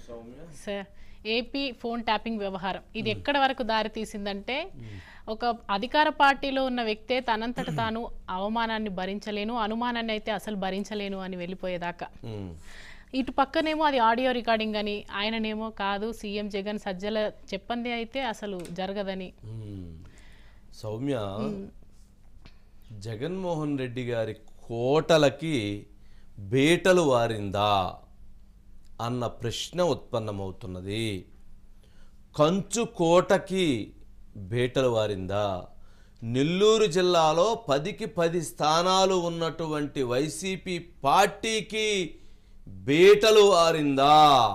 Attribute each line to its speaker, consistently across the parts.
Speaker 1: Soumya
Speaker 2: sir AP phone tapping వ్యవహారం ఇది ఎక్కడ వరకు దారి తీసిందంటే ఒక అధికార పార్టీలో ఉన్న వ్యక్తే తనంతట తాను అవమానాన్ని భరించలేను అనుమానాన్ని అయితే అసలు భరించలేను అని వెళ్ళిపోయేదాకా
Speaker 1: ఉమ్.
Speaker 2: ఇటు పక్కనేమో అది ఆడియో రికార్డింగ్ అని ఆయననేమో కాదు సీఎం జగన్ సజ్జల చెప్పంది అయితే అసలు జరగదని
Speaker 1: ఉమ్. సౌమ్య జగన్మోహన్ రెడ్డి గారి కోటలకి బేటలు వారిందా అన్న ప్రశ్న ఉత్పన్నమవుతున్నది కంచు కోటకి బేటలు వారిందా నెల్లూరు జిల్లాలో పదికి పది స్థానాలు ఉన్నటువంటి వైసీపీ పార్టీకి బేటలు వారిందా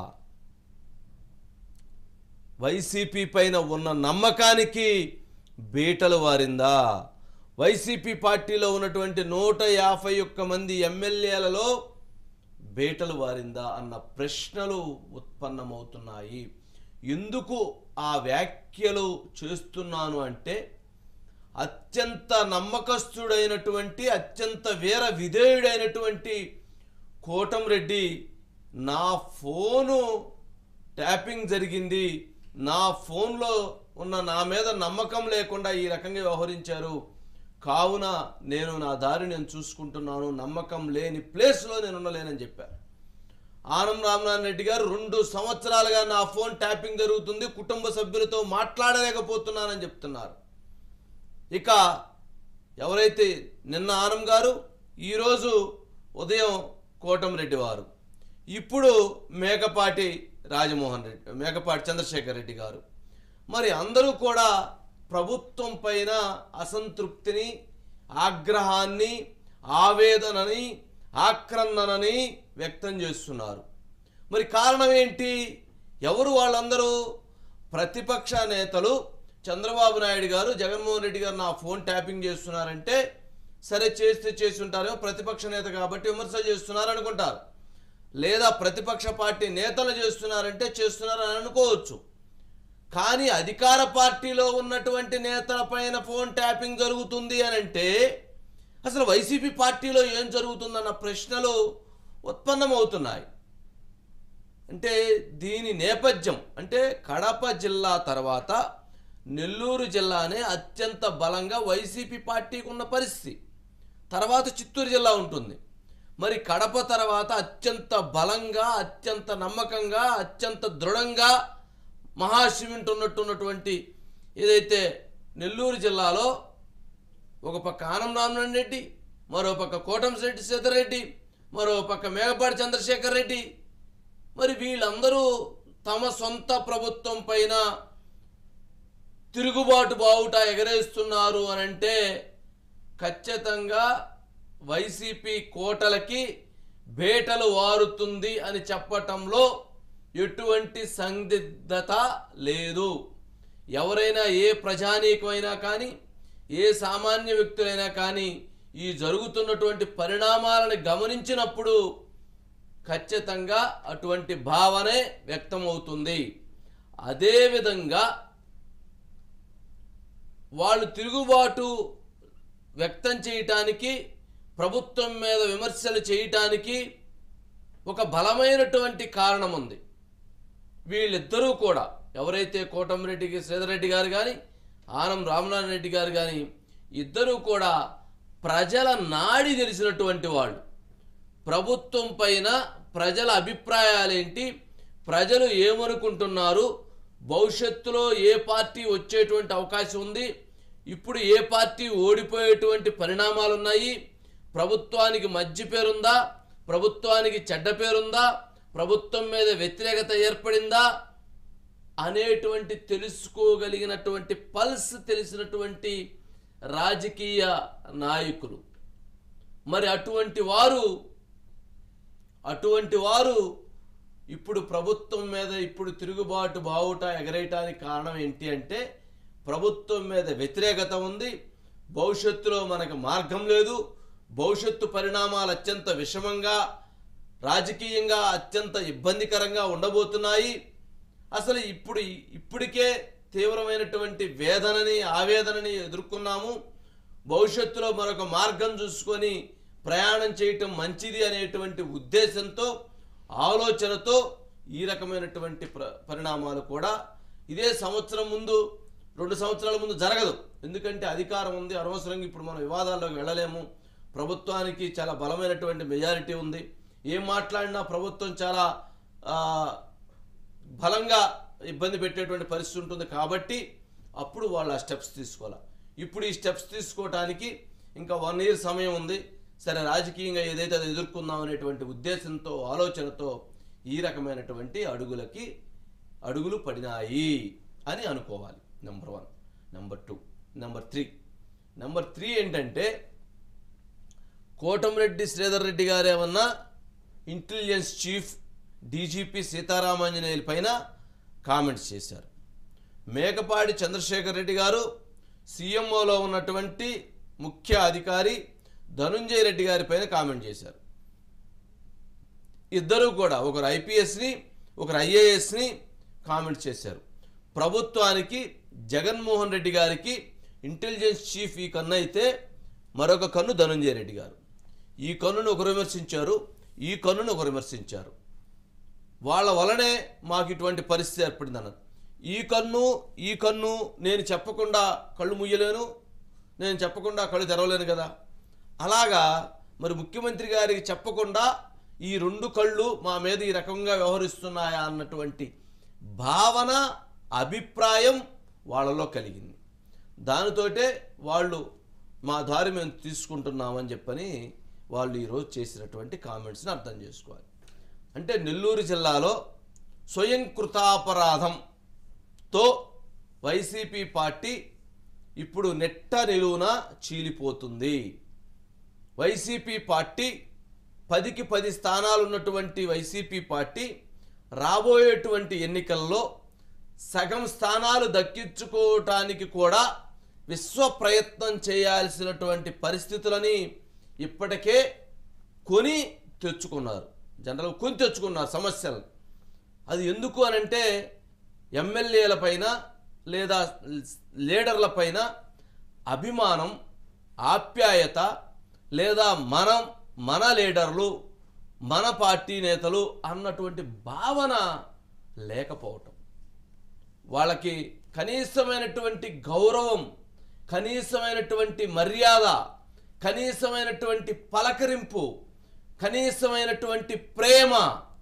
Speaker 1: వైసీపీ పైన ఉన్న నమ్మకానికి బీటలు వారిందా వైసీపీ పార్టీలో ఉన్నటువంటి నూట యాభై ఒక్క మంది ఎమ్మెల్యేలలో బేటలు వారిందా అన్న ప్రశ్నలు ఉత్పన్నమవుతున్నాయి ఎందుకు ఆ వ్యాఖ్యలు చేస్తున్నాను అంటే అత్యంత నమ్మకస్తుడైనటువంటి అత్యంత వీర విధేయుడైనటువంటి కోటంరెడ్డి నా ఫోను ట్యాపింగ్ జరిగింది నా ఫోన్లో ఉన్న నా మీద నమ్మకం లేకుండా ఈ రకంగా వ్యవహరించారు కావున నేను నా దారి నేను చూసుకుంటున్నాను నమ్మకం లేని ప్లేస్లో నేను ఉండలేనని చెప్పారు ఆనం రామనారాయణ రెడ్డి గారు రెండు సంవత్సరాలుగా నా ఫోన్ ట్యాపింగ్ జరుగుతుంది కుటుంబ సభ్యులతో మాట్లాడలేకపోతున్నానని చెప్తున్నారు ఇక ఎవరైతే నిన్న ఆనం గారు ఈరోజు ఉదయం కోటంరెడ్డి వారు ఇప్పుడు మేకపాటి రాజమోహన్ రెడ్డి మేకపాటి చంద్రశేఖర్ రెడ్డి గారు మరి అందరూ కూడా ప్రభుత్వం పైన అసంతృప్తిని ఆగ్రహాన్ని ఆవేదనని ఆక్రందనని వ్యక్తం చేస్తున్నారు మరి కారణం ఏంటి ఎవరు వాళ్ళందరూ ప్రతిపక్ష నేతలు చంద్రబాబు నాయుడు గారు జగన్మోహన్ రెడ్డి గారు నా ఫోన్ ట్యాపింగ్ చేస్తున్నారంటే సరే చేస్తే చేసి ఉంటారేమో ప్రతిపక్ష నేత కాబట్టి విమర్శ చేస్తున్నారు అనుకుంటారు లేదా ప్రతిపక్ష పార్టీ నేతలు చేస్తున్నారంటే చేస్తున్నారని అనుకోవచ్చు కానీ అధికార పార్టీలో ఉన్నటువంటి నేతల పైన ఫోన్ ట్యాపింగ్ జరుగుతుంది అని అంటే అసలు వైసీపీ పార్టీలో ఏం జరుగుతుందన్న ప్రశ్నలు ఉత్పన్నమవుతున్నాయి అంటే దీని నేపథ్యం అంటే కడప జిల్లా తర్వాత నెల్లూరు జిల్లానే అత్యంత బలంగా వైసీపీ పార్టీకి ఉన్న పరిస్థితి తర్వాత చిత్తూరు జిల్లా ఉంటుంది మరి కడప తర్వాత అత్యంత బలంగా అత్యంత నమ్మకంగా అత్యంత దృఢంగా మహాశివుంటి ఉన్నట్టున్నటువంటి ఏదైతే నెల్లూరు జిల్లాలో ఒక పక్క ఆనం రామనారాయణ రెడ్డి మరో పక్క కోటంశెట్టి సీతారెడ్డి మరో పక్క మేఘపాటి చంద్రశేఖర్ రెడ్డి మరి వీళ్ళందరూ తమ సొంత ప్రభుత్వం పైన తిరుగుబాటు బావుట ఎగరేస్తున్నారు అని అంటే ఖచ్చితంగా వైసీపీ కోటలకి బేటలు వారుతుంది అని చెప్పటంలో ఎటువంటి సందిగ్ధత లేదు ఎవరైనా ఏ ప్రజానీకమైనా కానీ ఏ సామాన్య వ్యక్తులైనా కానీ ఈ జరుగుతున్నటువంటి పరిణామాలను గమనించినప్పుడు ఖచ్చితంగా అటువంటి భావనే వ్యక్తమవుతుంది అదేవిధంగా వాళ్ళు తిరుగుబాటు వ్యక్తం చేయటానికి ప్రభుత్వం మీద విమర్శలు చేయటానికి ఒక బలమైనటువంటి కారణం ఉంది వీళ్ళిద్దరూ కూడా ఎవరైతే కోటమిరెడ్డికి శ్రీధరెడ్డి గారు కానీ ఆనం రామనారాయణ రెడ్డి గారు కానీ ఇద్దరూ కూడా ప్రజల నాడి తెలిసినటువంటి వాళ్ళు ప్రభుత్వం పైన ప్రజల అభిప్రాయాలేంటి ప్రజలు ఏమనుకుంటున్నారు భవిష్యత్తులో ఏ పార్టీ వచ్చేటువంటి అవకాశం ఉంది ఇప్పుడు ఏ పార్టీ ఓడిపోయేటువంటి పరిణామాలు ఉన్నాయి ప్రభుత్వానికి మంచి పేరుందా ప్రభుత్వానికి చెడ్డ పేరుందా ప్రభుత్వం మీద వ్యతిరేకత ఏర్పడిందా అనేటువంటి తెలుసుకోగలిగినటువంటి పల్స్ తెలిసినటువంటి రాజకీయ నాయకులు మరి అటువంటి వారు అటువంటి వారు ఇప్పుడు ప్రభుత్వం మీద ఇప్పుడు తిరుగుబాటు బావుట ఎగరేయటానికి కారణం ఏంటి అంటే ప్రభుత్వం మీద వ్యతిరేకత ఉంది భవిష్యత్తులో మనకు మార్గం లేదు భవిష్యత్తు పరిణామాలు అత్యంత విషమంగా రాజకీయంగా అత్యంత ఇబ్బందికరంగా ఉండబోతున్నాయి అసలు ఇప్పుడు ఇప్పటికే తీవ్రమైనటువంటి వేదనని ఆవేదనని ఎదుర్కొన్నాము భవిష్యత్తులో మరొక మార్గం చూసుకొని ప్రయాణం చేయటం మంచిది అనేటువంటి ఉద్దేశంతో ఆలోచనతో ఈ రకమైనటువంటి ప్ర పరిణామాలు కూడా ఇదే సంవత్సరం ముందు రెండు సంవత్సరాల ముందు జరగదు ఎందుకంటే అధికారం ఉంది అనవసరంగా ఇప్పుడు మనం వివాదాల్లోకి వెళ్ళలేము ప్రభుత్వానికి చాలా బలమైనటువంటి మెజారిటీ ఉంది ఏం మాట్లాడినా ప్రభుత్వం చాలా ఆ, బలంగా ఇబ్బంది పెట్టేటువంటి పరిస్థితి ఉంటుంది కాబట్టి అప్పుడు వాళ్ళు ఆ స్టెప్స్ తీసుకోవాలి ఇప్పుడు ఈ స్టెప్స్ తీసుకోవటానికి ఇంకా వన్ ఇయర్ సమయం ఉంది సరే రాజకీయంగా ఏదైతే అది ఎదుర్కొందాం అనేటువంటి ఉద్దేశంతో ఆలోచనతో ఈ రకమైనటువంటి అడుగులకి అడుగులు పడినాయి అని అనుకోవాలి number one number two number three number three ఏంటంటే కోటమిరెడ్డి శ్రీధర్ రెడ్డి గారు ఏమన్నా ఇంటెలిజెన్స్ చీఫ్ డీజీపీ సీతారామాంజనేయుల పైన కామెంట్స్ చేశారు మేకపాటి చంద్రశేఖర్ రెడ్డి గారు సీఎంఓలో ఉన్నటువంటి ముఖ్య అధికారి ధనుంజయ రెడ్డి గారి పైన కామెంట్ చేశారు ఇద్దరు కూడా ఒకరు ఐపీఎస్ని ఒకరు ఐఏఎస్ని కామెంట్ చేశారు ప్రభుత్వానికి జగన్మోహన్ రెడ్డి గారికి ఇంటెలిజెన్స్ చీఫ్ ఈ కన్ను అయితే మరొక కన్ను ధనుంజయ రెడ్డి గారు ఈ కన్నును ఒకరు విమర్శించారు ఈ కన్నును ఒకరు విమర్శించారు వాళ్ళ వలనే మాకు ఇటువంటి పరిస్థితి ఏర్పడింది అన్నది ఈ కన్ను ఈ కన్ను నేను చెప్పకుండా కళ్ళు ముయ్యలేను నేను చెప్పకుండా కళ్ళు తెరవలేను కదా అలాగా మరి ముఖ్యమంత్రి గారికి చెప్పకుండా ఈ రెండు కళ్ళు మా మీద ఈ రకంగా వ్యవహరిస్తున్నాయా అన్నటువంటి భావన అభిప్రాయం వాళ్ళలో కలిగింది దానితోటే వాళ్ళు మా దారి మేము తీసుకుంటున్నామని చెప్పని వాళ్ళు ఈరోజు చేసినటువంటి కామెంట్స్ని అర్థం చేసుకోవాలి అంటే నెల్లూరు జిల్లాలో స్వయం కృతాపరాధంతో వైసీపీ పార్టీ ఇప్పుడు నెట్ట నిలువున చీలిపోతుంది వైసీపీ పార్టీ పదికి పది స్థానాలు ఉన్నటువంటి వైసీపీ పార్టీ రాబోయేటువంటి ఎన్నికల్లో సగం స్థానాలు దక్కించుకోవటానికి కూడా విశ్వ ప్రయత్నం చేయాల్సినటువంటి పరిస్థితులని ఇప్పటికే కొని తెచ్చుకున్నారు జనరల్ కొని తెచ్చుకున్నారు సమస్యలను అది ఎందుకు అనంటే ఎమ్మెల్యేల పైన లేదా లీడర్ల పైన అభిమానం ఆప్యాయత లేదా మనం మన లీడర్లు మన పార్టీ నేతలు అన్నటువంటి భావన లేకపోవటం వాళ్ళకి కనీసమైనటువంటి గౌరవం కనీసమైనటువంటి మర్యాద కనీసమైనటువంటి పలకరింపు కనీసమైనటువంటి ప్రేమ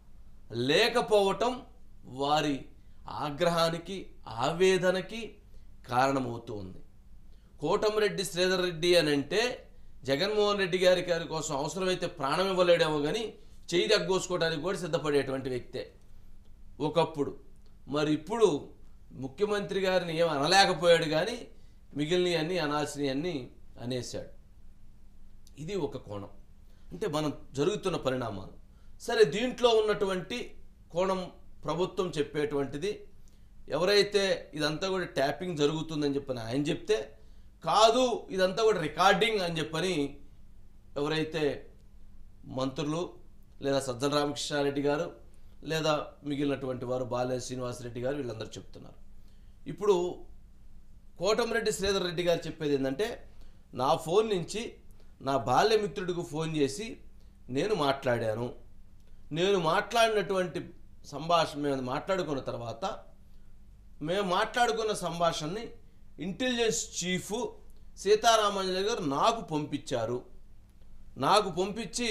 Speaker 1: లేకపోవటం వారి ఆగ్రహానికి ఆవేదనకి కారణమవుతూ ఉంది కోటమిరెడ్డి శ్రీధర్ రెడ్డి అని అంటే జగన్మోహన్ రెడ్డి గారి గారి కోసం అవసరమైతే ప్రాణం ఇవ్వలేడేమో కానీ చేయి తగ్గోసుకోవడానికి కూడా సిద్ధపడేటువంటి వ్యక్తే ఒకప్పుడు మరి ఇప్పుడు ముఖ్యమంత్రి గారిని ఏం అనలేకపోయాడు కానీ మిగిలినవన్నీ అనాల్సినవన్నీ అనేశాడు ఇది ఒక కోణం అంటే మనం జరుగుతున్న పరిణామాలు సరే దీంట్లో ఉన్నటువంటి కోణం ప్రభుత్వం చెప్పేటువంటిది ఎవరైతే ఇదంతా కూడా ట్యాపింగ్ జరుగుతుందని చెప్పని ఆయన చెప్తే కాదు ఇదంతా కూడా రికార్డింగ్ అని చెప్పని ఎవరైతే మంత్రులు లేదా సజ్జల రామకృష్ణారెడ్డి గారు లేదా మిగిలినటువంటి వారు బాలే శ్రీనివాసరెడ్డి గారు వీళ్ళందరూ చెప్తున్నారు ఇప్పుడు కోటమిరెడ్డి శ్రీధర్ రెడ్డి గారు చెప్పేది ఏంటంటే నా ఫోన్ నుంచి నా బాల్యమిత్రుడికి ఫోన్ చేసి నేను మాట్లాడాను నేను మాట్లాడినటువంటి సంభాషణ మేము మాట్లాడుకున్న తర్వాత మేము మాట్లాడుకున్న సంభాషణని ఇంటెలిజెన్స్ చీఫ్ సీతారామాంజలి గారు నాకు పంపించారు నాకు పంపించి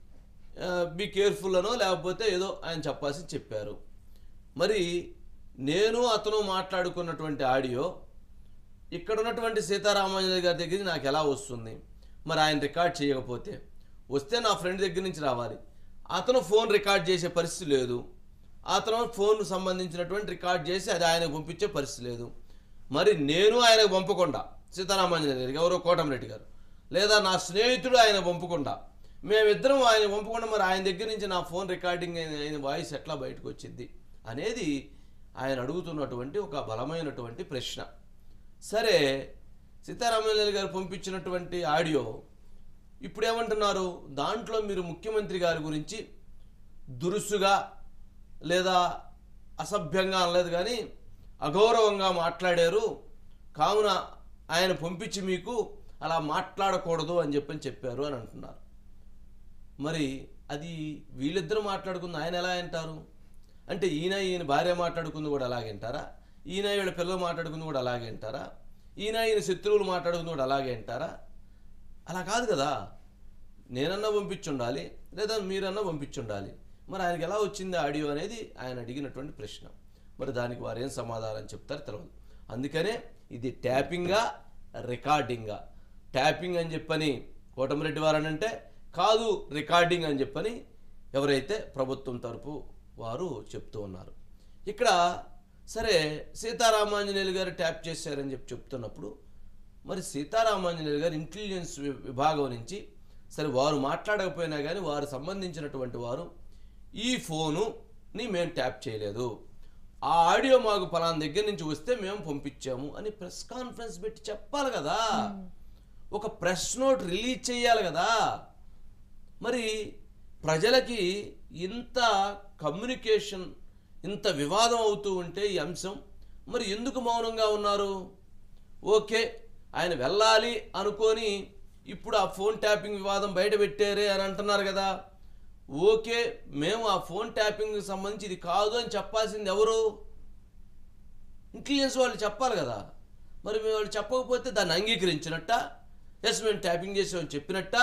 Speaker 1: బీ కేర్ఫుల్ అనో లేకపోతే ఏదో ఆయన చెప్పాల్సి చెప్పారు మరి నేను అతను మాట్లాడుకున్నటువంటి ఆడియో ఇక్కడ ఉన్నటువంటి సీతారామాంజలి గారి దగ్గర నాకు ఎలా వస్తుంది మరి ఆయన రికార్డ్ చేయకపోతే వస్తే నా ఫ్రెండ్ దగ్గర నుంచి రావాలి అతను ఫోన్ రికార్డ్ చేసే పరిస్థితి లేదు అతను ఫోన్ సంబంధించినటువంటి రికార్డ్ చేసి అది ఆయనకు పంపించే పరిస్థితి లేదు మరి నేను ఆయనకు పంపకుండా సీతారామాంజలి గారికి ఎవరో కోటమిరెడ్డి గారు లేదా నా స్నేహితుడు ఆయన పంపకుండా మేమిద్దరం ఆయన పంపకుండా మరి ఆయన దగ్గర నుంచి నా ఫోన్ రికార్డింగ్ అయిన ఆయన వాయిస్ ఎట్లా బయటకు వచ్చింది అనేది ఆయన అడుగుతున్నటువంటి ఒక బలమైనటువంటి ప్రశ్న సరే సీతారామయ్య గారు పంపించినటువంటి ఆడియో ఇప్పుడు ఏమంటున్నారు దాంట్లో మీరు ముఖ్యమంత్రి గారి గురించి దురుసుగా లేదా అసభ్యంగా అనలేదు కానీ అగౌరవంగా మాట్లాడారు కావున ఆయన పంపించి మీకు అలా మాట్లాడకూడదు అని చెప్పని చెప్పారు అని అంటున్నారు మరి అది వీళ్ళిద్దరూ మాట్లాడుకుంది ఆయన ఎలా అంటారు అంటే ఈయన ఈయన భార్య మాట్లాడుకుంది కూడా అలాగే వింటారా ఈయన వీళ్ళ పిల్లలు మాట్లాడుకుంది కూడా అలాగే వింటారా ఈయన ఈయన శత్రువులు మాట్లాడుకుంది కూడా అలాగే వింటారా అలా కాదు కదా నేనన్నా పంపించుండాలి లేదా మీరన్నా పంపించుండాలి మరి ఆయనకి ఎలా వచ్చింది ఆడియో అనేది ఆయన అడిగినటువంటి ప్రశ్న మరి దానికి వారు ఏం సమాధానం చెప్తారో తెలియదు అందుకనే ఇది ట్యాపింగా రికార్డింగా ట్యాపింగ్ అని చెప్పని కోటమిరెడ్డి వారు అని అంటే కాదు రికార్డింగ్ అని చెప్పని ఎవరైతే ప్రభుత్వం తరపు వారు చెప్తూ ఉన్నారు ఇక్కడ సరే సీతారామాంజనేయులు గారు ట్యాప్ చేశారని చెప్పి చెప్తున్నప్పుడు మరి సీతారామాంజనేయులు గారు ఇంటెలిజెన్స్ వి- విభాగం నుంచి సరే వారు మాట్లాడకపోయినా కానీ వారు సంబంధించినటువంటి వారు ఈ ఫోనుని మేము ట్యాప్ చేయలేదు ఆ ఆడియో మాకు పలానా దగ్గర నుంచి వస్తే మేము పంపించాము అని ప్రెస్ కాన్ఫరెన్స్ పెట్టి చెప్పాలి కదా ఒక ప్రెస్ నోట్ రిలీజ్ చేయాలి కదా మరి ప్రజలకి ఇంత కమ్యూనికేషన్ ఇంత వివాదం అవుతూ ఉంటే ఈ అంశం మరి ఎందుకు మౌనంగా ఉన్నారు ఓకే ఆయన వెళ్ళాలి అనుకొని ఇప్పుడు ఆ ఫోన్ ట్యాపింగ్ వివాదం బయట పెట్టారే అని అంటున్నారు కదా ఓకే మేము ఆ ఫోన్ ట్యాపింగ్కి సంబంధించి ఇది కాదు అని చెప్పాల్సింది ఎవరు ఇంటెలిజెన్స్ వాళ్ళు చెప్పాలి కదా మరి మేము వాళ్ళు చెప్పకపోతే దాన్ని అంగీకరించినట్ట ఎస్ మేము ట్యాపింగ్ చేసామని చెప్పినట్ట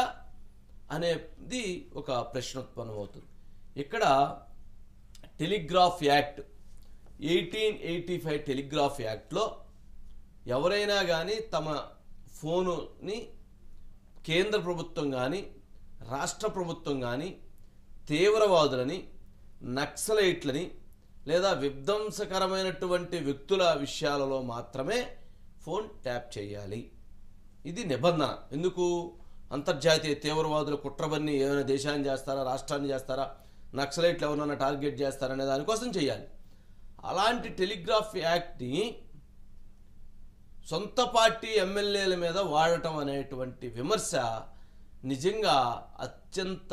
Speaker 1: అనేది ఒక ప్రశ్న ఉత్పన్నమవుతుంది ఇక్కడ Telegraph Act eighteen eighty five Telegraph యాక్ట్లో ఎవరైనా కానీ తమ ఫోనుని కేంద్ర ప్రభుత్వం కానీ రాష్ట్ర ప్రభుత్వం కానీ తీవ్రవాదులని నక్సలైట్లని లేదా విధ్వంసకరమైనటువంటి వ్యక్తుల విషయాలలో మాత్రమే ఫోన్ ట్యాప్ చేయాలి ఇది నిబంధన ఎందుకు అంతర్జాతీయ తీవ్రవాదుల కుట్రబన్ని ఏమైనా దేశాన్ని చేస్తారా రాష్ట్రాన్ని చేస్తారా నక్సలైట్లు ఎవరైనా టార్గెట్ చేస్తారనే దానికోసం చేయాలి అలాంటి టెలిగ్రాఫ్ యాక్ట్ని సొంత పార్టీ ఎమ్మెల్యేల మీద వాడటం అనేటువంటి విమర్శ నిజంగా అత్యంత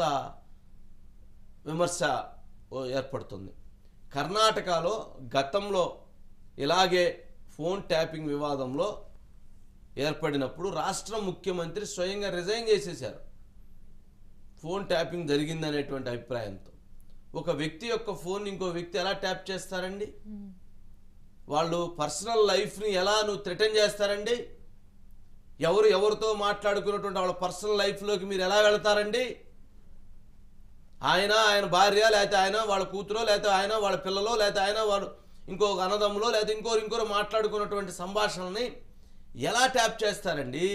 Speaker 1: విమర్శ ఓ- ఏర్పడుతుంది కర్ణాటకలో గతంలో ఇలాగే ఫోన్ ట్యాపింగ్ వివాదంలో ఏర్పడినప్పుడు రాష్ట్ర ముఖ్యమంత్రి స్వయంగా రిజైన్ చేసేశారు ఫోన్ ట్యాపింగ్ జరిగిందనేటువంటి అభిప్రాయంతో ఒక వ్యక్తి యొక్క ఫోన్ ఇంకో వ్యక్తి ఎలా ట్యాప్ చేస్తారండి వాళ్ళు పర్సనల్ లైఫ్ని ఎలా నువ్వు థ్రెటన్ చేస్తారండి ఎవరు ఎవరితో మాట్లాడుకున్నటువంటి వాళ్ళ పర్సనల్ లైఫ్లోకి మీరు ఎలా వెళతారండి ఆయన ఆయన భార్య లేకపోతే ఆయన వాళ్ళ కూతురో లేకపోతే ఆయన వాళ్ళ పిల్లలో లేకపోతే ఆయన వాడు ఇంకొక అన్నదమ్ములో లేకపోతే ఇంకోరు ఇంకోరు మాట్లాడుకున్నటువంటి సంభాషణని ఎలా ట్యాప్ చేస్తారండి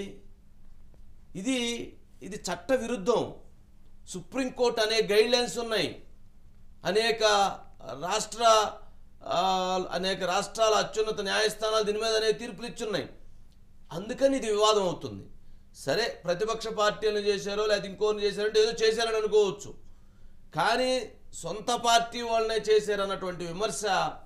Speaker 1: ఇది ఇది చట్ట విరుద్ధం సుప్రీంకోర్టు అనే గైడ్లైన్స్ ఉన్నాయి అనేక రాష్ట్ర ఆ, అనేక రాష్ట్రాల అత్యున్నత న్యాయస్థానాలు దీని మీద అనేక తీర్పులు ఇచ్చున్నాయి అందుకని ఇది వివాదం అవుతుంది సరే ప్రతిపక్ష పార్టీలను చేశారో లేదా ఇంకోరిని చేశారంటే ఏదో చేశారని అనుకోవచ్చు కానీ సొంత పార్టీ వాళ్ళనే చేశారన్నటువంటి విమర్శ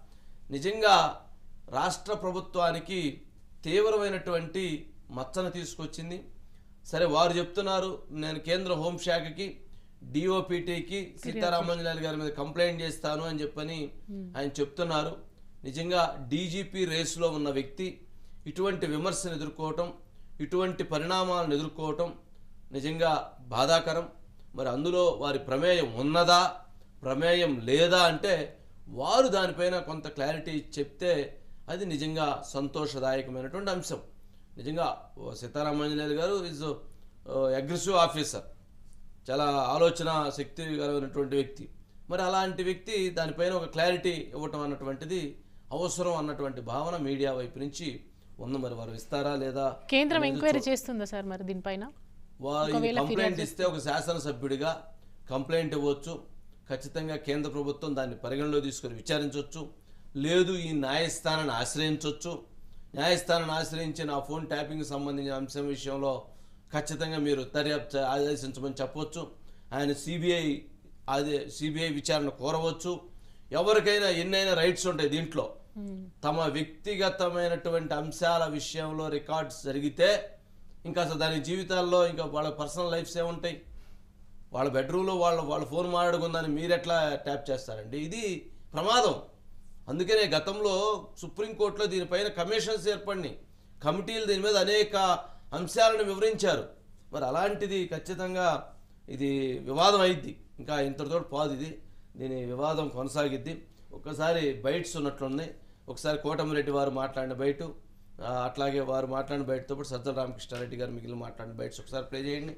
Speaker 1: నిజంగా రాష్ట్ర ప్రభుత్వానికి తీవ్రమైనటువంటి మచ్చను తీసుకొచ్చింది సరే వారు చెప్తున్నారు నేను కేంద్ర హోంశాఖకి డిఓపిటికి సీతారామంజనాయుడు గారి మీద కంప్లైంట్ చేస్తాను అని చెప్పని ఆయన చెప్తున్నారు నిజంగా డీజీపీ రేసులో ఉన్న వ్యక్తి ఇటువంటి విమర్శను ఎదుర్కోవటం ఇటువంటి పరిణామాలను ఎదుర్కోవటం నిజంగా బాధాకరం మరి అందులో వారి ప్రమేయం ఉన్నదా ప్రమేయం లేదా అంటే వారు దానిపైన కొంత క్లారిటీ చెప్తే అది నిజంగా సంతోషదాయకమైనటువంటి అంశం నిజంగా ఓ సీతారామాంజనేయులు గారు ఈజ్ అగ్రెసివ్ ఆఫీసర్ చాలా ఆలోచన శక్తి కలిగినటువంటి వ్యక్తి మరి అలాంటి వ్యక్తి దానిపైన ఒక క్లారిటీ ఇవ్వటం అన్నటువంటిది అవసరం అన్నటువంటి భావన మీడియా వైపు నుంచి ఉంది మరి వారు ఇస్తారా లేదా
Speaker 2: కేంద్రం ఎంక్వైరీ చేస్తుందా సార్ మరి దీనిపైన
Speaker 1: వారు ఇది
Speaker 2: ఒకవేళ
Speaker 1: కంప్లైంట్ ఇస్తే ఒక శాసనసభ్యుడిగా కంప్లైంట్ ఇవ్వచ్చు ఖచ్చితంగా కేంద్ర ప్రభుత్వం దాన్ని పరిగణలో తీసుకొని విచారించవచ్చు లేదు ఈ న్యాయస్థానాన్ని ఆశ్రయించవచ్చు న్యాయస్థానాన్ని ఆశ్రయించి నా ఫోన్ ట్యాపింగ్ సంబంధించిన అంశం విషయంలో ఖచ్చితంగా మీరు దర్యాప్తు ఆదేశించమని చెప్పవచ్చు ఆయన సిబిఐ అదే సిబిఐ విచారణ కోరవచ్చు ఎవరికైనా ఎన్నైనా రైట్స్ ఉంటాయి దీంట్లో తమ వ్యక్తిగతమైనటువంటి అంశాల విషయంలో రికార్డ్స్ జరిగితే ఇంకా అసలు దాని జీవితాల్లో ఇంకా వాళ్ళ పర్సనల్ లైఫ్స్ ఏముంటాయి వాళ్ళ బెడ్రూమ్లో వాళ్ళ వాళ్ళ ఫోన్ మాట్లాడుకుందని మీరు ఎట్లా ట్యాప్ చేస్తారండి ఇది ప్రమాదం అందుకనే గతంలో సుప్రీంకోర్టులో దీనిపైన కమిషన్స్ ఏర్పడినాయి కమిటీలు దీని మీద అనేక అంశాలను వివరించారు మరి అలాంటిది ఖచ్చితంగా ఇది వివాదం అయిద్ది ఇంకా ఇంతటితో పాదు ఇది దీని వివాదం కొనసాగిద్ది ఒకసారి బైట్స్ ఉన్నట్లున్నాయి ఒకసారి కోటమిరెడ్డి వారు మాట్లాడిన బయట ఆ, అట్లాగే వారు మాట్లాడిన బయటతో పాటు సజ్జల రామకృష్ణారెడ్డి గారు మిగిలిన మాట్లాడిన బయట్స్ ఒకసారి ప్లే చేయండి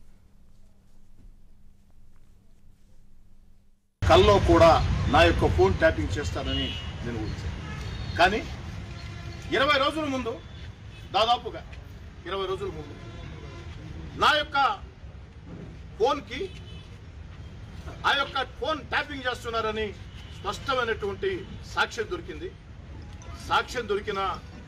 Speaker 3: కల్లో కూడా నా యొక్క ఫోన్ ట్యాపింగ్ చేస్తానని నేను ఊహించాను కానీ ఇరవై రోజుల ముందు దాదాపుగా ఇరవై రోజుల ముందు నా యొక్క ఫోన్కి ఆ యొక్క ఫోన్ ట్యాపింగ్ చేస్తున్నారని స్పష్టమైనటువంటి సాక్ష్యం దొరికింది సాక్ష్యం దొరికిన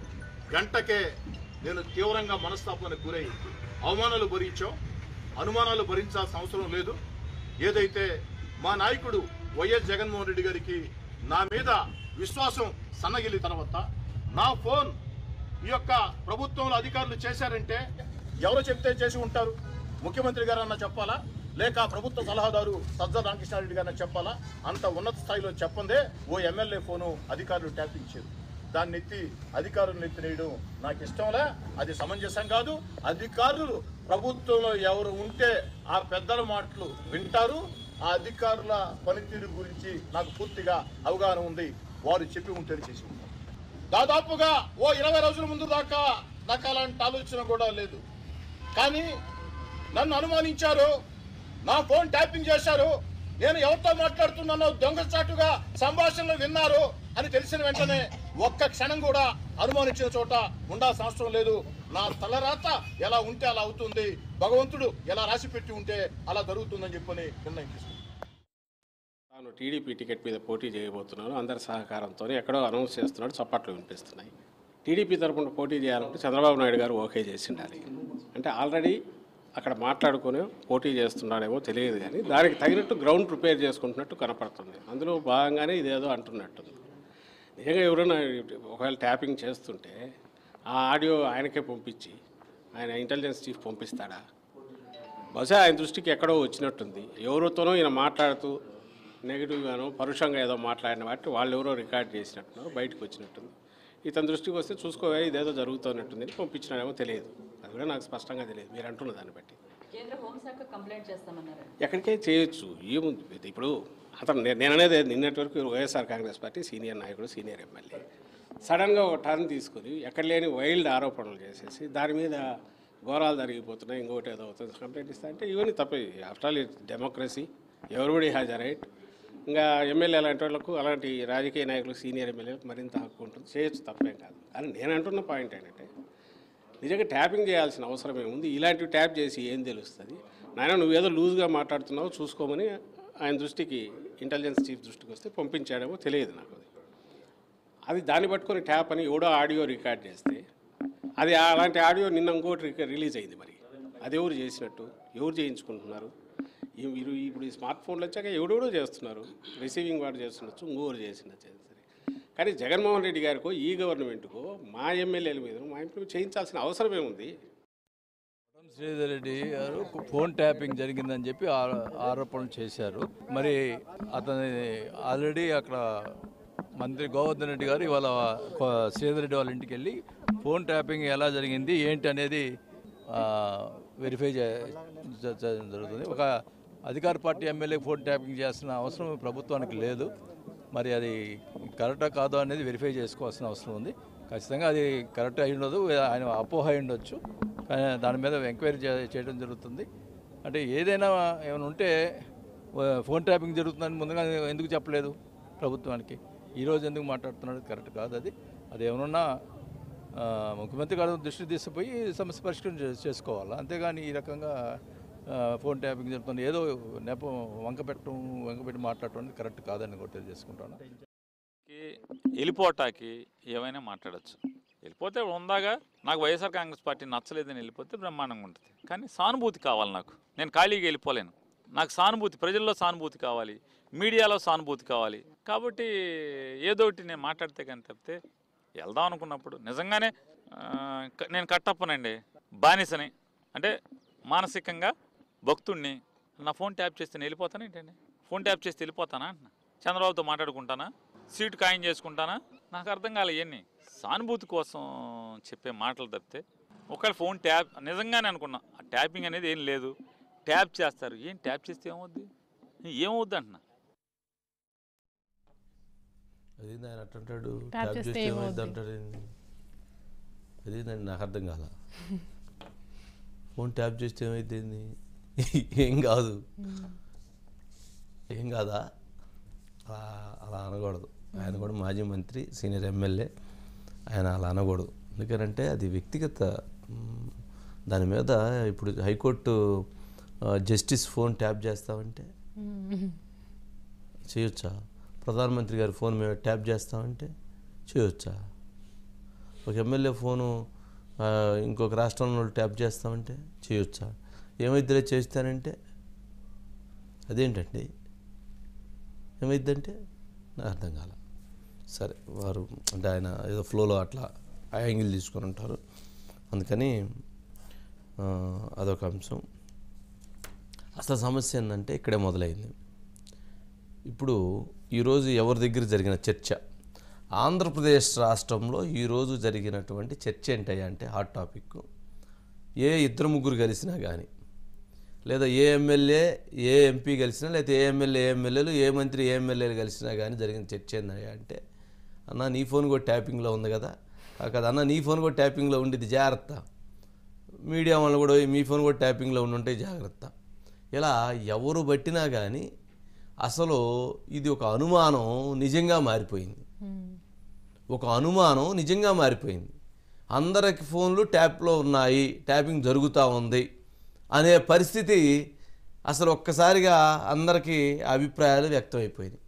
Speaker 3: గంటకే నేను తీవ్రంగా మనస్తాపానికి గురై అవమానాలు భరించాం అనుమానాలు భరించాల్సిన అవసరం లేదు ఏదైతే మా నాయకుడు వైఎస్ జగన్మోహన్ రెడ్డి గారికి నా మీద విశ్వాసం సన్నగిలి తర్వాత నా ఫోన్ ఈ యొక్క ప్రభుత్వంలో అధికారులు చేశారంటే ఎవరు చెప్తే చేసి ఉంటారు ముఖ్యమంత్రి గారు అన్న చెప్పాలా లేక ప్రభుత్వ సలహాదారు సజ్జల రామకృష్ణారెడ్డి గారన్న చెప్పాలా అంత ఉన్నత స్థాయిలో చెప్పందే ఓ ఎమ్మెల్యే ఫోను అధికారులు ట్యాపింగ్ చేయరు దాన్ని ఎత్తి అధికారులను ఎత్తినేయడం నాకు ఇష్టంలే అది సమంజసం కాదు అధికారులు ప్రభుత్వంలో ఎవరు ఉంటే ఆ పెద్దల మాటలు వింటారు ఆ అధికారుల పనితీరు గురించి నాకు పూర్తిగా అవగాహన ఉంది వారు చెప్పి ఉంటే చేసి ఉంటారు దాదాపుగా ఓ ఇరవై రోజుల ముందు దాకా నాకు అలాంటి ఆలోచన కూడా లేదు కానీ నన్ను అనుమానించారు నా ఫోన్ ట్యాపింగ్ చేశారు నేను ఎవరితో మాట్లాడుతున్నానో దొంగచాటుగా సంభాషణలు విన్నారు అని తెలిసిన వెంటనే ఒక్క క్షణం కూడా అనుమానించిన చోట ఉండాల్సిన అవసరం లేదు నా తలరాత ఎలా ఉంటే అలా అవుతుంది భగవంతుడు ఎలా రాసి పెట్టి ఉంటే అలా జరుగుతుందని చెప్పని నిర్ణయం తీసుకున్నాను
Speaker 4: తాను టీడీపీ టికెట్ మీద పోటీ చేయబోతున్నాను అందరి సహకారంతో ఎక్కడో అనౌన్స్ చేస్తున్నాడు చప్పట్లు వినిపిస్తున్నాయి టీడీపీ తరపున పోటీ చేయాలంటే చంద్రబాబు నాయుడు గారు ఓకే చేసిండాలి అంటే ఆల్రెడీ అక్కడ మాట్లాడుకుని పోటీ చేస్తున్నాడేమో తెలియదు కానీ దానికి తగినట్టు గ్రౌండ్ ప్రిపేర్ చేసుకుంటున్నట్టు కనపడుతుంది అందులో భాగంగానే ఇదేదో అంటున్నట్టుంది నిజంగా ఎవరైనా ఒకవేళ ట్యాపింగ్ చేస్తుంటే ఆ ఆడియో ఆయనకే పంపించి ఆయన ఇంటెలిజెన్స్ చీఫ్ పంపిస్తాడా బహుశా ఆయన దృష్టికి ఎక్కడో వచ్చినట్టుంది ఎవరితోనో ఈయన మాట్లాడుతూ నెగిటివ్గానో పరుషంగా ఏదో మాట్లాడిన వాటి వాళ్ళు ఎవరో రికార్డ్ చేసినట్టున్నారు బయటకు వచ్చినట్టుంది ఇతని దృష్టికి వస్తే చూసుకోవే ఇదేదో జరుగుతున్నట్టుంది అని పంపించినాడేమో తెలియదు అది కూడా నాకు స్పష్టంగా తెలియదు మీరు అంటున్న దాన్ని బట్టి
Speaker 5: కేంద్ర హోంశాఖ కంప్లైంట్ చేస్తామన్నారు
Speaker 4: ఎక్కడికే చేయొచ్చు ఏముంది ఇది ఇప్పుడు అతను నే- నేను అనేది నిన్నటి వరకు వైఎస్ఆర్ కాంగ్రెస్ పార్టీ సీనియర్ నాయకుడు సీనియర్ ఎమ్మెల్యే సడన్గా ఒక టర్న్ తీసుకొని ఎక్కడ లేని వైల్డ్ ఆరోపణలు చేసేసి దాని మీద ఘోరాలు జరిగిపోతున్నాయి ఇంకోటి ఏదో అవుతుంది కంప్లైంట్ ఇస్తా అంటే ఇవన్నీ తప్పే after all democracy everybody has a right ఇంకా ఎమ్మెల్యే అలాంటి వాళ్ళకు అలాంటి రాజకీయ నాయకులు సీనియర్ ఎమ్మెల్యేలకు మరింత హక్కు ఉంటుంది చేయొచ్చు తప్పేం కాదు కానీ నేను అంటున్న పాయింట్ ఏంటంటే నిజంగా ట్యాపింగ్ చేయాల్సిన అవసరం ఏముంది ఇలాంటివి ట్యాప్ చేసి ఏం తెలుస్తుంది నాయన నువ్వేదో లూజ్గా మాట్లాడుతున్నావు చూసుకోమని ఆయన దృష్టికి ఇంటెలిజెన్స్ చీఫ్ దృష్టికి వస్తే పంపించాడేమో తెలియదు నాకు అది అది దాన్ని పట్టుకొని ట్యాప్ అని ఎవడో ఆడియో రికార్డ్ చేస్తే అది అలాంటి ఆడియో నిన్న ఇంకోటి రిక- రిలీజ్ అయింది మరి అది ఎవరు చేసినట్టు ఎవరు చేయించుకుంటున్నారు ఈ- మీరు ఇప్పుడు ఈ స్మార్ట్ ఫోన్లు వచ్చాక ఎవడెవడో చేస్తున్నారు రిసీవింగ్ వాడు చేస్తుండొచ్చు ఇంకోరు చేసినట్టు సరే కానీ జగన్మోహన్ రెడ్డి గారికో ఈ గవర్నమెంట్కో మా ఎమ్మెల్యేల మీద మా ఇంట్లో చేయించాల్సిన అవసరం ఏముంది
Speaker 6: శ్రీధర్ రెడ్డి గారు ఫోన్ ట్యాపింగ్ జరిగిందని చెప్పి ఆ- ఆరోపణలు చేశారు మరి అతని ఆల్రెడీ అక్కడ మంత్రి గోవర్ధన్ రెడ్డి గారు ఇవాళ కొ- శ్రీధర్ రెడ్డి వాళ్ళ ఇంటికి వెళ్ళి ఫోన్ ట్యాపింగ్ ఎలా జరిగింది ఏంటి అనేది ఆ, వెరిఫై చే చే- చేయడం జరుగుతుంది ఒక అధికార పార్టీ ఎమ్మెల్యే ఫోన్ ట్యాపింగ్ చేయాల్సిన అవసరం ప్రభుత్వానికి లేదు మరి అది కరెక్టా కాదో అనేది వెరిఫై చేసుకోవాల్సిన అవసరం ఉంది ఖచ్చితంగా అది కరెక్ట్ అయి ఉండదు ఆయన అపోహ అయి ఉండొచ్చు కానీ దాని మీద ఎంక్వైరీ చే- చేయడం జరుగుతుంది అంటే ఏదైనా ఏమైనా ఉంటే ఆ, ఫోన్ ట్యాపింగ్ జరుగుతుందని ముందుగా ఎందుకు చెప్పలేదు ప్రభుత్వానికి ఈరోజు ఎందుకు మాట్లాడుతున్నాడు కరెక్ట్ కాదు అది అది ఏమన్నా ఆ, ముఖ్యమంత్రి గారు దృష్టి తీసుకుపోయి సమస్య పరిష్కారం చే- చేసుకోవాలి అంతేగాని ఈ రకంగా ఆ, ఫోన్ ట్యాపింగ్ జరుగుతుంది ఏదో నెపం వంక పెట్టడం వంక పెట్టి మాట్లాడటం అనేది కరెక్ట్ కాదని కూడా తెలియజేసుకుంటాను
Speaker 7: కి వెళ్ళిపోటాకి ఏమైనా మాట్లాడచ్చు వెళ్ళిపోతే ఉందాగా నాకు వైఎస్ఆర్ కాంగ్రెస్ పార్టీ నచ్చలేదని వెళ్ళిపోతే బ్రహ్మాండంగా ఉంటుంది కానీ సానుభూతి కావాలి నాకు నేను ఖాళీగా వెళ్ళిపోలేను నాకు సానుభూతి ప్రజల్లో సానుభూతి కావాలి మీడియాలో సానుభూతి కావాలి కాబట్టి ఏదో ఒకటి నేను మాట్లాడితే కానీ తప్పితే వెళ్దాం అనుకున్నప్పుడు నిజంగానే ఆ, క- నేను కట్టప్పనండి బానిసని అంటే మానసికంగా భక్తుణ్ణి నా ఫోన్ ట్యాప్ చేస్తే నేను వెళ్ళిపోతాను ఏంటండి ఫోన్ ట్యాప్ చేస్తే వెళ్ళిపోతానా అంటున్నా చంద్రబాబుతో మాట్లాడుకుంటానా సీటు ఖాయం చేసుకుంటానా నాకు అర్థం కాలే ఇవన్నీ సానుభూతి కోసం చెప్పే మాటలు తప్పితే ఒకవేళ ఫోన్ ట్యాప్ నిజంగానే అనుకున్నా ఆ ట్యాపింగ్ అనేది ఏం లేదు ట్యాప్ చేస్తారు ఏం ట్యాప్ చేస్తే ఏమవుద్ది ఏమవుద్ది అంటున్నా
Speaker 1: అది ఆయన అట్టంటాడు
Speaker 2: Tap
Speaker 1: ట్యాప్
Speaker 2: చేస్తే
Speaker 1: చేస్తే ఏమైంది
Speaker 2: ఏమవుద్ది?
Speaker 1: అంటాడు ఏంది? అది నేను నాకు అర్థం కాల ఫోన్ ట్యాప్ చేస్తే ఏమైంది ఏంది? ఏం కాదు ఏం కాదా అలా అలా అనకూడదు ఆయన కూడా మాజీ మంత్రి సీనియర్ ఎమ్మెల్యే ఆయన అలా అనకూడదు ఎందుకంటే అది వ్యక్తిగత మ్, దాని మీద ఇప్పుడు హైకోర్టు ఆ, జస్టిస్ ఫోన్ ట్యాప్ చేస్తామంటే చేయొచ్చా ప్రధానమంత్రి గారి ఫోన్ మేము ట్యాప్ చేస్తామంటే చేయొచ్చా ఒక ఎమ్మెల్యే ఫోను ఆ, ఇంకొక రాష్ట్రంలో వాళ్ళు ట్యాప్ చేస్తామంటే చేయొచ్చా ఏమైద్దిలే చేస్తానంటే అదేంటండి ఏమైద్దంటే నాకు అర్థం కాల సరే వారు అంటే ఆయన ఏదో ఫ్లోలో అట్లా ఆ యాంగిల్ తీసుకొని ఉంటారు అందుకని ఆ, అదొక అంశం అసలు సమస్య ఏంటంటే ఇక్కడే మొదలైంది ఇప్పుడు ఈరోజు ఎవరి దగ్గర జరిగిన చర్చ ఆంధ్రప్రదేశ్ రాష్ట్రంలో ఈరోజు జరిగినటువంటి చర్చ ఏంటయ్యా అంటే హాట్ టాపిక్ ఏ ఇద్దరు ముగ్గురు కలిసినా కానీ లేదా ఏ ఎమ్మెల్యే ఏ ఎంపీ కలిసినా లేదా ఏ ఎమ్మెల్యే ఏ ఎమ్మెల్యేలు ఏ మంత్రి ఏ ఎమ్మెల్యేలు కలిసినా కానీ జరిగిన చర్చ ఏందయ్యా అంటే అన్న నీ ఫోన్ కూడా ట్యాపింగ్లో ఉంది కదా ఆ కదా అన్న నీ ఫోన్ కూడా ట్యాపింగ్లో ఉండేది జాగ్రత్త మీడియా వాళ్ళు కూడా మీ ఫోన్ కూడా ట్యాపింగ్లో ఉండుంటే జాగ్రత్త ఇలా ఎవరు పట్టినా కానీ అసలు ఇది ఒక అనుమానం నిజంగా మారిపోయింది ఒక అనుమానం నిజంగా మారిపోయింది అందరికి ఫోన్లు ట్యాప్లో ఉన్నాయి ట్యాపింగ్ జరుగుతూ ఉంది అనే పరిస్థితి అసలు ఒక్కసారిగా అందరికీ అభిప్రాయాలు వ్యక్తమైపోయినాయి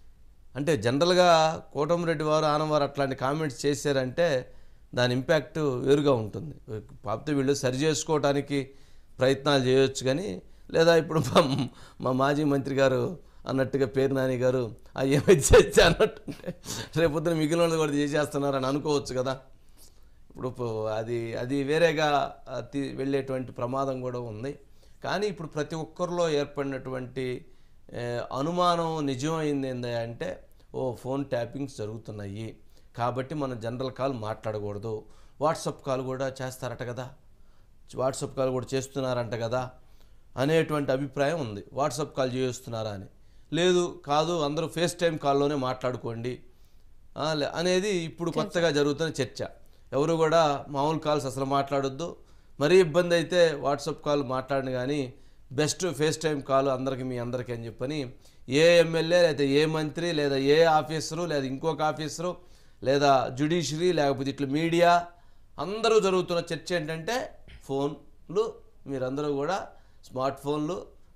Speaker 1: అంటే జనరల్గా కోటమిరెడ్డి వారు ఆనవారు అట్లాంటి కామెంట్స్ చేశారంటే దాని ఇంపాక్ట్ వేరుగా ఉంటుంది కాకపోతే వీళ్ళు సరి చేసుకోవడానికి ప్రయత్నాలు చేయొచ్చు కానీ లేదా ఇప్పుడు మా మా మాజీ మంత్రి గారు అన్నట్టుగా పేరు నాని గారు ఆ ఏమైతే చేస్తే అన్నట్టుంటే రేపొద్దున మిగిలిన వాళ్ళు కూడా చేసేస్తున్నారని అనుకోవచ్చు కదా ఇప్పుడు పో- అది అది వేరేగా ఆ, తి- వెళ్ళేటువంటి ప్రమాదం కూడా ఉంది కానీ ఇప్పుడు ప్రతి ఒక్కరిలో ఏర్పడినటువంటి ఏ, అనుమానం నిజమైంది ఏంది అంటే ఓ ఫోన్ ట్యాపింగ్స్ జరుగుతున్నాయి కాబట్టి మనం జనరల్ కాల్ మాట్లాడకూడదు వాట్సాప్ కాల్ కూడా చేస్తారట కదా వాట్సాప్ కాల్ కూడా చేస్తున్నారంట కదా అనేటువంటి అభిప్రాయం ఉంది వాట్సాప్ కాల్ చేస్తున్నారా అని లేదు కాదు అందరూ ఫేస్ టైం కాల్లోనే మాట్లాడుకోండి ఆ, లే- అనేది ఇప్పుడు కొత్తగా జరుగుతున్న చర్చ ఎవరు కూడా మామూలు కాల్స్ అసలు మాట్లాడొద్దు మరీ ఇబ్బంది అయితే వాట్సాప్ కాల్ మాట్లాడిన కానీ బెస్ట్ ఫేస్ టైం కాల్ అందరికి మీ అందరికీ అని చెప్పని ఏ ఎమ్మెల్యే లేదా ఏ మంత్రి లేదా ఏ ఆఫీసరు లేదా ఇంకొక ఆఫీసరు లేదా జ్యుడిషియరీ లేకపోతే ఇట్లా మీడియా అందరూ జరుగుతున్న చర్చ ఏంటంటే ఫోన్లు మీరందరూ కూడా స్మార్ట్ ఫోన్లు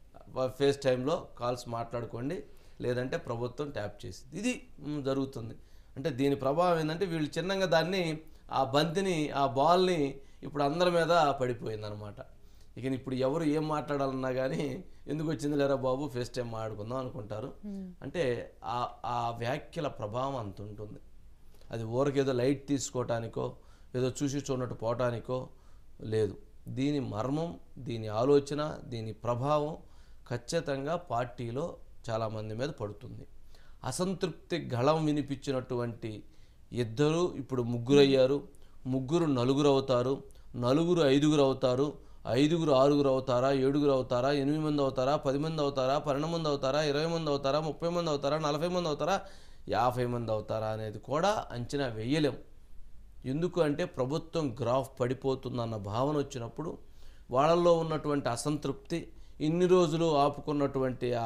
Speaker 1: ఫేస్ టైంలో కాల్స్ మాట్లాడుకోండి లేదంటే ప్రభుత్వం ట్యాప్ చేసింది ఇది మ్, జరుగుతుంది అంటే దీని ప్రభావం ఏంటంటే వీళ్ళు చిన్నగా దాన్ని ఆ బంతిని ఆ బాల్ని ఇప్పుడు అందరి మీద పడిపోయిందనమాట ఇక ఇప్పుడు ఎవరు ఏం మాట్లాడాలన్నా కానీ ఎందుకు వచ్చింది లేరా బాబు ఫేస్ టైం మాట్లాడుకుందాం అనుకుంటారు అంటే ఆ ఆ వ్యాఖ్యల ప్రభావం అంత ఉంటుంది అది ఊరకేదో లైట్ తీసుకోవటానికో ఏదో చూసి చూడనట్టు పోవటానికో లేదు దీని మర్మం దీని ఆలోచన దీని ప్రభావం ఖచ్చితంగా పార్టీలో చాలామంది మీద పడుతుంది అసంతృప్తి గళం వినిపించినటువంటి ఇద్దరు ఇప్పుడు ముగ్గురు అయ్యారు ముగ్గురు నలుగురు అవుతారు నలుగురు ఐదుగురు అవుతారు ఐదుగురు ఆరుగురు అవుతారా ఏడుగురు అవుతారా ఎనిమిది మంది అవుతారా పది మంది అవుతారా పన్నెండు మంది అవుతారా ఇరవై మంది అవుతారా ముప్పై మంది అవుతారా నలభై మంది అవుతారా యాభై మంది అవుతారా అనేది కూడా అంచనా వేయలేం ఎందుకు అంటే ప్రభుత్వం గ్రాఫ్ పడిపోతుందన్న భావన వచ్చినప్పుడు వాళ్ళల్లో ఉన్నటువంటి అసంతృప్తి ఇన్ని రోజులు ఆపుకున్నటువంటి ఆ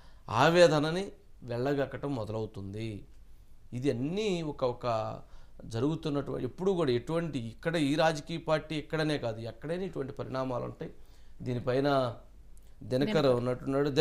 Speaker 1: ఆవేదనని వెళ్ళగక్కటం మొదలవుతుంది ఇది అన్నీ ఒక ఒక జరుగుతున్నటువంటి ఎప్పుడు కూడా ఎటువంటి ఇక్కడ ఈ రాజకీయ పార్టీ ఇక్కడనే కాదు ఎక్కడైనా ఇటువంటి పరిణామాలు ఉంటాయి దీనిపైన దినకర్ ఉన్నట్టున్నాడు